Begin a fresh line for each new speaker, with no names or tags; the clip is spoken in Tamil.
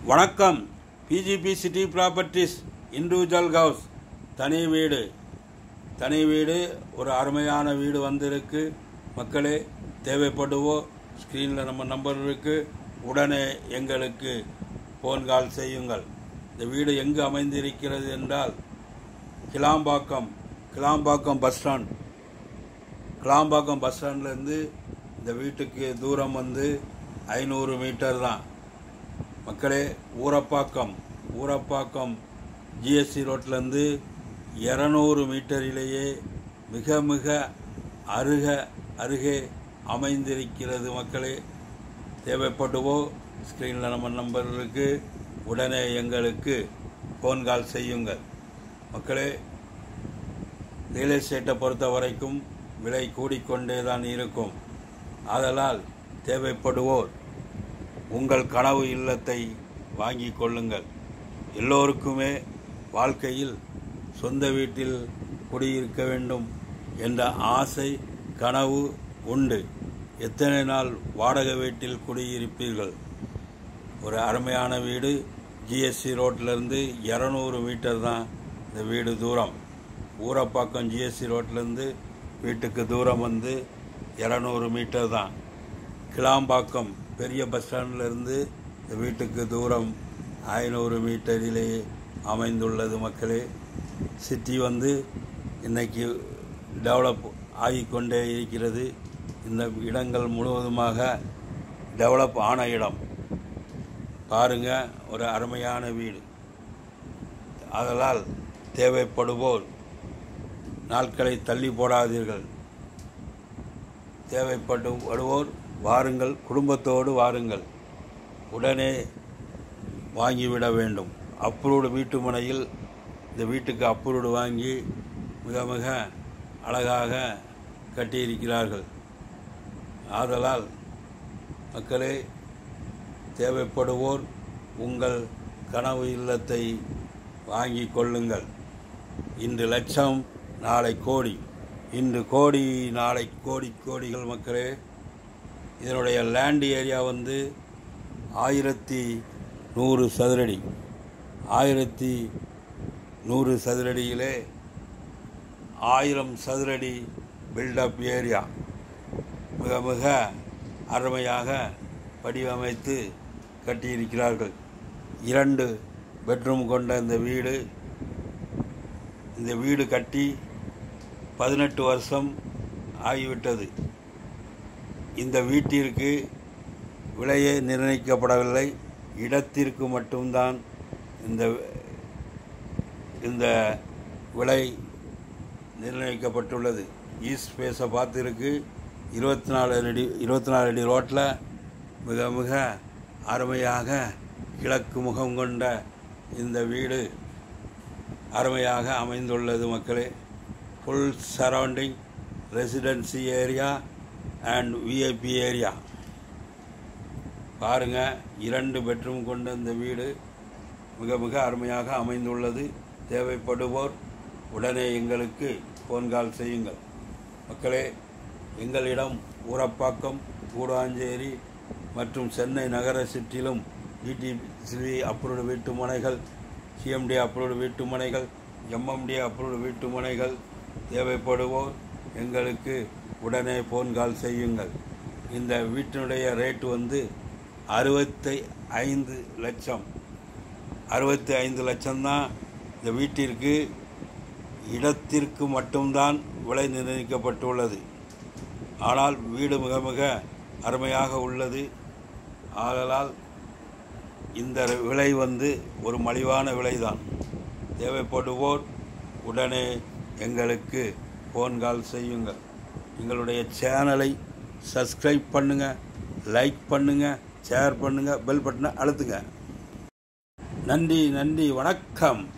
வணக்கம் BGP city properties individual house தனி வீடு தனி வீடு ஒரு அருமையான வீடு வந்திருக்கு மக்களே தேவைப்படுவோ ஸ்க்ரீனில் நம்ம நம்பர் இருக்கு உடனே எங்களுக்கு ஃபோன் கால் செய்யுங்கள் இந்த வீடு எங்கு அமைந்திருக்கிறது என்றால் Kilambakkam Kilambakkam bus stand Kilambakkam bus ஸ்டாண்ட்லேருந்து இந்த வீட்டுக்கு தூரம் வந்து ஐநூறு மீட்டர் தான் மக்களே ஊரப்பாக்கம் ஊரப்பாக்கம் ஜிஎஸ்சி ரோட்லேருந்து இரநூறு மீட்டரிலேயே மிக மிக அருக அருகே அமைந்திருக்கிறது மக்களே தேவைப்படுவோ ஸ்க்ரீனில் நம்ம நம்பர் இருக்கு உடனே எங்களுக்கு ஃபோன் கால் செய்யுங்கள் மக்களே ரியல் எஸ்டேட்டை பொறுத்த வரைக்கும் விலை கூடிக்கொண்டே தான் இருக்கும் ஆதலால் தேவைப்படுவோர் உங்கள் கனவு இல்லத்தை வாங்கிக் கொள்ளுங்கள் எல்லோருக்குமே வாழ்க்கையில் சொந்த வீட்டில் குடியிருக்க வேண்டும் என்ற ஆசை கனவு உண்டு எத்தனை நாள் வாடகை வீட்டில் குடியிருப்பீர்கள் ஒரு அருமையான வீடு ஜிஎஸ்சி ரோட்லேருந்து இரநூறு மீட்டர் தான் இந்த வீடு தூரம் ஊரப்பாக்கம் ஜிஎஸ்சி ரோட்லேருந்து வீட்டுக்கு தூரம் வந்து இரநூறு மீட்டர் தான் கிளாம்பாக்கம் பெரிய பஸ் ஸ்டாண்ட்லேருந்து இந்த வீட்டுக்கு தூரம் ஐநூறு மீட்டரிலேயே அமைந்துள்ளது மக்களே சிட்டி வந்து இன்னைக்கு டெவலப் ஆகிக்கொண்டே இருக்கிறது இந்த இடங்கள் முழுவதுமாக டெவலப் ஆன இடம் பாருங்க ஒரு அருமையான வீடு ஆதலால் தேவைப்படுவோர் நாட்களை தள்ளி போடாதீர்கள் தேவைப்படுவோர் வாருங்கள் குடும்பத்தோடு வாருங்கள் உடனே வாங்கிவிட வேண்டும் அப்ரூவ்டு வீட்டு முனையில் இந்த வீட்டுக்கு அப்ரூவ்டு வாங்கி மிக மிக அழகாக கட்டியிருக்கிறார்கள் ஆதலால் மக்களே தேவைப்படுவோர் உங்கள் கனவு இல்லத்தை வாங்கி கொள்ளுங்கள் இன்று லட்சம் நாளை கோடி இன்று கோடி நாளை கோடி கோடிகள் மக்களே இதனுடைய லேண்ட் ஏரியா வந்து ஆயிரத்தி நூறு சதுரடி ஆயிரத்தி நூறு சதுரடியிலே ஆயிரம் சதுரடி பில்டப் ஏரியா மிக மிக அருமையாக வடிவமைத்து கட்டியிருக்கிறார்கள் இரண்டு பெட்ரூம் கொண்ட இந்த வீடு இந்த வீடு கட்டி பதினெட்டு வருஷம் ஆகிவிட்டது இந்த வீட்டிற்கு விலையே நிர்ணயிக்கப்படவில்லை இடத்திற்கு மட்டும்தான் இந்த இந்த விலை நிர்ணயிக்கப்பட்டுள்ளது ஈஸ்ட் ஃபேஸை பார்த்துருக்கு இருபத்தி நாலு அடி இருபத்தி நாலு அடி ரோட்டில் மிக மிக அருமையாக கிழக்கு முகம் கொண்ட இந்த வீடு அருமையாக அமைந்துள்ளது மக்களே full surrounding residency area and VIP area பாருங்க இரண்டு பெட்ரூம் கொண்ட இந்த வீடு மிக மிக அருமையாக அமைந்துள்ளது தேவைப்படுவோர் உடனே எங்களுக்கு ஃபோன் கால் செய்யுங்கள் மக்களே எங்களிடம் ஊரப்பாக்கம் கூடாஞ்சேரி மற்றும் சென்னை நகர சுற்றிலும் டிடிசிபி அப்ரூவ்டு வீட்டு மனைகள் சிஎம்டி அப்ரூவ்டு வீட்டு மனைகள் எம்எம்டி அப்ரூவ்டு வீட்டு மனைகள் தேவைப்படுவோர் எங்களுக்கு உடனே ஃபோன் கால் செய்யுங்கள் இந்த வீட்டினுடைய ரேட்டு வந்து அறுபத்தி ஐந்து லட்சம் அறுபத்தி ஐந்து லட்சம்தான் இந்த வீட்டிற்கு இடத்திற்கு மட்டும்தான் விலை நிர்ணயிக்கப்பட்டுள்ளது ஆனால் வீடு மிக மிக அருமையாக உள்ளது ஆதலால் இந்த விலை வந்து ஒரு மலிவான விலைதான் தேவைப்படுவோர் உடனே எங்களுக்கு ஃபோன் கால் செய்யுங்கள் எங்களுடைய சேனலை சப்ஸ்கிரைப் பண்ணுங்கள் லைக் பண்ணுங்கள் ஷேர் பண்ணுங்கள் பெல் பட்டனை அழுத்துங்க நன்றி நன்றி வணக்கம்